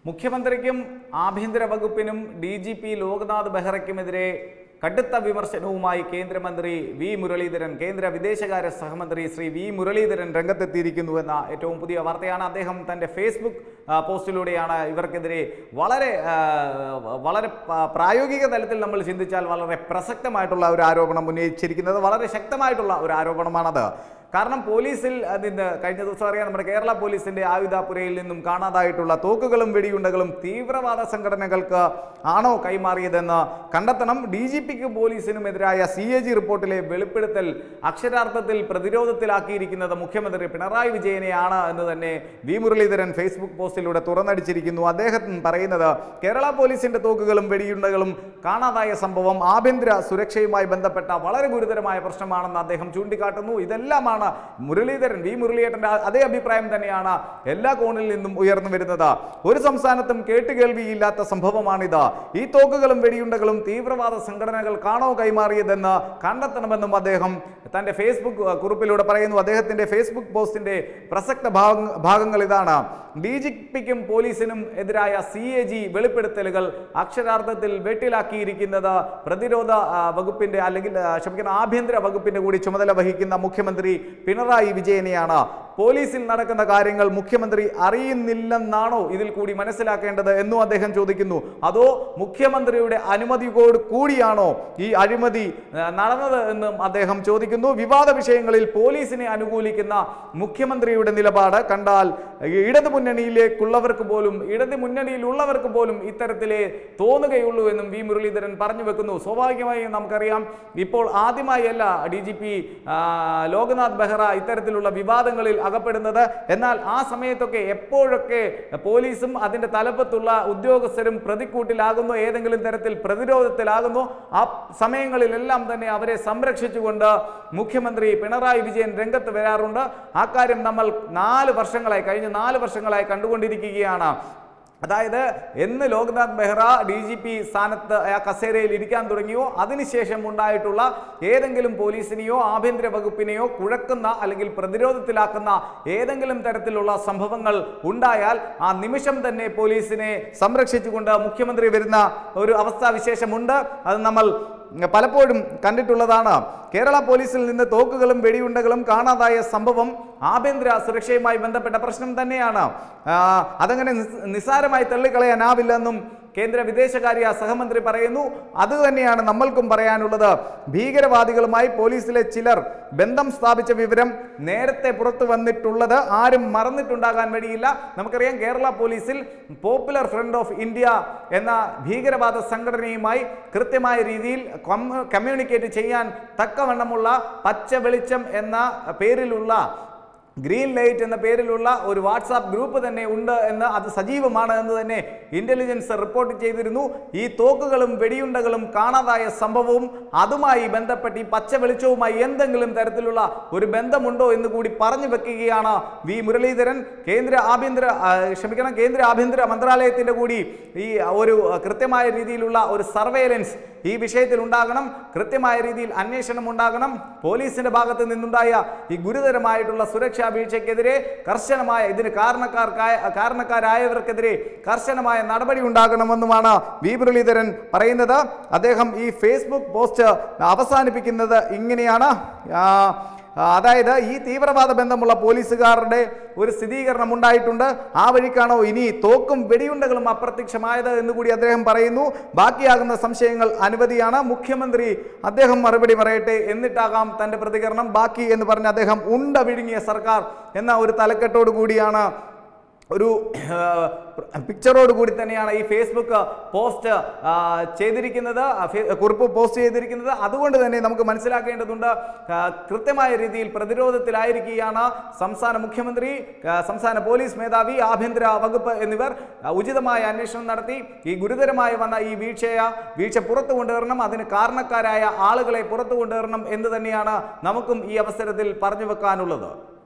മുഖ്യമന്ത്രിക്കും ആഭ്യന്തര വകുപ്പിനും ഡി ജി പി ലോക്നാഥ് ബെഹ്റയ്ക്കുമെതിരെ കടുത്ത വിമർശനവുമായി കേന്ദ്രമന്ത്രി വി മുരളീധരൻ കേന്ദ്ര വിദേശകാര്യ സഹമന്ത്രി ശ്രീ വി മുരളീധരൻ രംഗത്തെത്തിയിരിക്കുന്നു എന്ന ഏറ്റവും പുതിയ വാർത്തയാണ് അദ്ദേഹം തൻ്റെ ഫേസ്ബുക്ക് ആ, പോസ്റ്റിലൂടെയാണ് ഇവർക്കെതിരെ വളരെ ആ, വളരെ പ- പ്രായോഗിക തലത്തിൽ നമ്മൾ ചിന്തിച്ചാൽ വളരെ പ്രസക്തമായിട്ടുള്ള ഒരു ആരോപണം ഉന്നയിച്ചിരിക്കുന്നത് വളരെ ശക്തമായിട്ടുള്ള ഒരു ആരോപണമാണത് കാരണം പോലീസിൽ അതിന് കഴിഞ്ഞ ദിവസം അറിയാം നമ്മുടെ കേരള പോലീസിന്റെ ആയുധാപുരയിൽ നിന്നും കാണാതായിട്ടുള്ള തോക്കുകളും വെടിയുണ്ടകളും തീവ്രവാദ സംഘടനകൾക്ക് ആണോ കൈമാറിയതെന്ന് കണ്ടെത്തണം ഡി ജി പിക്ക് പോലീസിനുമെതിരായ സി എ ജി റിപ്പോർട്ടിലെ വെളിപ്പെടുത്തൽ അക്ഷരാർത്ഥത്തിൽ പ്രതിരോധത്തിലാക്കിയിരിക്കുന്നത് മുഖ്യമന്ത്രി പിണറായി വിജയനെയാണ് എന്ന് തന്നെ വി മുരളീധരൻ ഫേസ്ബുക്ക് പോസ്റ്റിലൂടെ തുറന്നടിച്ചിരിക്കുന്നു അദ്ദേഹം പറയുന്നത് കേരള പോലീസിന്റെ തോക്കുകളും വെടിയുണ്ടകളും കാണാതായ സംഭവം ആഭ്യന്തര സുരക്ഷയുമായി ബന്ധപ്പെട്ട വളരെ ഗുരുതരമായ പ്രശ്നമാണെന്ന് അദ്ദേഹം ചൂണ്ടിക്കാട്ടുന്നു ഇതെല്ലാമാണ് മുരളീധരൻ വി മുരളീധരന്റെ അതേ അഭിപ്രായം തന്നെയാണ് എല്ലാ കോണിൽ നിന്നും ഉയർന്നു വരുന്നത് ഒരു സംസ്ഥാനത്തും കേട്ടുകേൾവിയില്ലാത്ത സംഭവമാണിത് ഈ തോക്കുകളും വെടിയുണ്ടകളും തീവ്രവാദ സംഘടനകൾ കാണോ കൈമാറിയതെന്ന് കണ്ടെത്തണമെന്നും അദ്ദേഹം തന്റെ ഫേസ്ബുക്ക് അഹ്, കുറിപ്പിലൂടെ പറയുന്നു അദ്ദേഹത്തിന്റെ ഫേസ്ബുക്ക് പോസ്റ്റിന്റെ പ്രസക്ത ഭാഗ- ഭാഗങ്ങൾ ഇതാണ് ഡി ജി പിക്കും പോലീസിനും എതിരായ സി എ ജി വെളിപ്പെടുത്തലുകൾ അക്ഷരാർത്ഥത്തിൽ വെട്ടിലാക്കിയിരിക്കുന്നത് പ്രതിരോധ ആ, വകുപ്പിന്റെ അല്ലെങ്കിൽ ആ, ക്ഷമിക്കുന്ന ആഭ്യന്തര വകുപ്പിന്റെ കൂടി ചുമതല വഹിക്കുന്ന മുഖ്യമന്ത്രി പിണറായി വിജയനെയാണ് പോലീസിൽ നടക്കുന്ന കാര്യങ്ങൾ മുഖ്യമന്ത്രി അറിയുന്നില്ലെന്നാണോ ഇതിൽ കൂടി മനസ്സിലാക്കേണ്ടത് എന്നും അദ്ദേഹം ചോദിക്കുന്നു അതോ മുഖ്യമന്ത്രിയുടെ അനുമതിയോട് കൂടിയാണോ ഈ അഴിമതി ആ, നടന്നത് എന്നും അദ്ദേഹം ചോദിക്കുന്നു വിവാദ വിഷയങ്ങളിൽ പോലീസിനെ അനുകൂലിക്കുന്ന മുഖ്യമന്ത്രിയുടെ നിലപാട് കണ്ടാൽ ഇടതു മുന്നണിയിലേക്കുള്ളവർക്ക് പോലും ഇടത് മുന്നണിയിലുള്ളവർക്ക് പോലും ഇത്തരത്തിലേ തോന്നുകയുള്ളൂ എന്നും വി മുരളീധരൻ പറഞ്ഞു വെക്കുന്നു സ്വാഭാവികമായും നമുക്കറിയാം ഇപ്പോൾ ആദ്യമായല്ല D G P Loknath Behra ഇത്തരത്തിലുള്ള വിവാദങ്ങളിൽ അകപ്പെടുന്നത് എന്നാൽ ആ സമയത്തൊക്കെ എപ്പോഴൊക്കെ പോലീസും അതിന്റെ തലപ്പത്തുള്ള ഉദ്യോഗസ്ഥരും പ്രതിക്കൂട്ടിലാകുന്നു ഏതെങ്കിലും തരത്തിൽ പ്രതിരോധത്തിലാകുന്നു ആ സമയങ്ങളിലെല്ലാം തന്നെ അവരെ സംരക്ഷിച്ചുകൊണ്ട് മുഖ്യമന്ത്രി പിണറായി വിജയൻ രംഗത്ത് വരാറുണ്ട് ആ കാര്യം നമ്മൾ നാല് വർഷങ്ങളായി കഴിഞ്ഞ നാല് വർഷങ്ങളായി കണ്ടുകൊണ്ടിരിക്കുകയാണ് അതായത് എന്ന് Loknath Behra D G P സ്ഥാനത്ത് ആ കസേരയിൽ ഇരിക്കാൻ തുടങ്ങിയോ അതിനുശേഷം ഉണ്ടായിട്ടുള്ള ഏതെങ്കിലും പോലീസിനെയോ ആഭ്യന്തര വകുപ്പിനെയോ കുഴക്കുന്ന അല്ലെങ്കിൽ പ്രതിരോധത്തിലാക്കുന്ന ഏതെങ്കിലും തരത്തിലുള്ള സംഭവങ്ങൾ ഉണ്ടായാൽ ആ നിമിഷം തന്നെ പോലീസിനെ സംരക്ഷിച്ചുകൊണ്ട് മുഖ്യമന്ത്രി വരുന്ന ഒരു അവസ്ഥാവിശേഷമുണ്ട് അത് നമ്മൾ പലപ്പോഴും കണ്ടിട്ടുള്ളതാണ് കേരള പോലീസിൽ നിന്ന് തോക്കുകളും വെടിയുണ്ടകളും കാണാതായ സംഭവം ആഭ്യന്തര സുരക്ഷയുമായി ബന്ധപ്പെട്ട പ്രശ്നം തന്നെയാണ് ആ, അതങ്ങനെ നിസ്- നിസ്സാരമായി തള്ളിക്കളയാനാവില്ലെന്നും കേന്ദ്ര വിദേശകാര്യ സഹമന്ത്രി പറയുന്നു അത് തന്നെയാണ് നമ്മൾക്കും പറയാനുള്ളത് ഭീകരവാദികളുമായി പോലീസിലെ ചിലർ ബന്ധം സ്ഥാപിച്ച വിവരം നേരത്തെ പുറത്തു വന്നിട്ടുള്ളത് ആരും മറന്നിട്ടുണ്ടാകാൻ വഴിയില്ല നമുക്കറിയാം കേരള പോലീസിൽ പോപ്പുലർ ഫ്രണ്ട് ഓഫ് ഇന്ത്യ എന്ന ഭീകരവാദ സംഘടനയുമായി കൃത്യമായ രീതിയിൽ കം- കമ്മ്യൂണിക്കേറ്റ് ചെയ്യാൻ തക്കവണ്ണമുള്ള പച്ച വെളിച്ചം എന്ന പേരിലുള്ള ഗ്രീൻ ലൈറ്റ് എന്ന പേരിലുള്ള ഒരു വാട്സാപ്പ് ഗ്രൂപ്പ് തന്നെ ഉണ്ട് എന്ന് അത് സജീവമാണ് എന്ന് തന്നെ ഇന്റലിജൻസ് റിപ്പോർട്ട് ചെയ്തിരുന്നു ഈ തോക്കുകളും വെടിയുണ്ടകളും കാണാതായ സംഭവവും അതുമായി ബന്ധപ്പെട്ട് ഈ പച്ച വെളിച്ചവുമായി എന്തെങ്കിലും തരത്തിലുള്ള ഒരു ബന്ധമുണ്ടോ എന്ന് കൂടി പറഞ്ഞു വെക്കുകയാണ് വി മുരളീധരൻ കേന്ദ്ര ആഭ്യന്തര ആ, ക്ഷമിക്കണം കേന്ദ്ര ആഭ്യന്തര മന്ത്രാലയത്തിന്റെ കൂടി ഈ ഒരു കൃത്യമായ രീതിയിലുള്ള ഒരു സർവേലൻസ് ഈ വിഷയത്തിൽ ഉണ്ടാകണം കൃത്യമായ രീതിയിൽ അന്വേഷണം ഉണ്ടാകണം പോലീസിന്റെ ഭാഗത്ത് നിന്നുണ്ടായ ഈ ഗുരുതരമായിട്ടുള്ള സുരക്ഷാ വീഴ്ചയ്ക്കെതിരെ കർശനമായ ഇതിന് കാരണക്കാർക്കായ കാരണക്കാരായവർക്കെതിരെ കർശനമായ നടപടി ഉണ്ടാകണമെന്നുമാണ് വി മുരളീധരൻ പറയുന്നത് അദ്ദേഹം ഈ ഫേസ്ബുക്ക് പോസ്റ്റ് അവസാനിപ്പിക്കുന്നത് ഇങ്ങനെയാണ് ആ, ആ, അതായത് ഈ തീവ്രവാദ ബന്ധമുള്ള പോലീസുകാരുടെ ഒരു സ്ഥിരീകരണം ഉണ്ടായിട്ടുണ്ട് ആ വഴിക്കാണോ ഇനി തോക്കും വെടിയുണ്ടകളും അപ്രത്യക്ഷമായത് എന്ന് കൂടി അദ്ദേഹം പറയുന്നു ബാക്കിയാകുന്ന സംശയങ്ങൾ അനവധിയാണ് മുഖ്യമന്ത്രി അദ്ദേഹം മറുപടി പറയട്ടെ എന്നിട്ടാകാം തന്റെ പ്രതികരണം ബാക്കി എന്ന് പറഞ്ഞ് അദ്ദേഹം ഉണ്ട വിഴുങ്ങിയ സർക്കാർ എന്ന ഒരു തലക്കെട്ടോട് കൂടിയാണ് ഒരു പിക്ചറോട് കൂടി തന്നെയാണ് ഈ ഫേസ്ബുക്ക് പോസ്റ്റ് ആ, ചെയ്തിരിക്കുന്നത് ആ, ഫേ- കുറിപ്പ് പോസ്റ്റ് ചെയ്തിരിക്കുന്നത് അതുകൊണ്ട് തന്നെ നമുക്ക് മനസ്സിലാക്കേണ്ടതുണ്ട് ആ, കൃത്യമായ രീതിയിൽ പ്രതിരോധത്തിലായിരിക്കുകയാണ് സംസ്ഥാന മുഖ്യമന്ത്രി ആ, സംസ്ഥാന പോലീസ് മേധാവി ആഭ്യന്തര വകുപ്പ് എന്നിവർ ആ, ഉചിതമായ അന്വേഷണം നടത്തി ഈ ഗുരുതരമായി വന്ന ഈ വീഴ്ചയ വീഴ്ച പുറത്തു കൊണ്ടുവരണം അതിന് കാരണക്കാരായ ആളുകളെ പുറത്തു കൊണ്ടുവരണം എന്ന് തന്നെയാണ് നമുക്കും ഈ അവസരത്തിൽ പറഞ്ഞു വെക്കാനുള്ളത്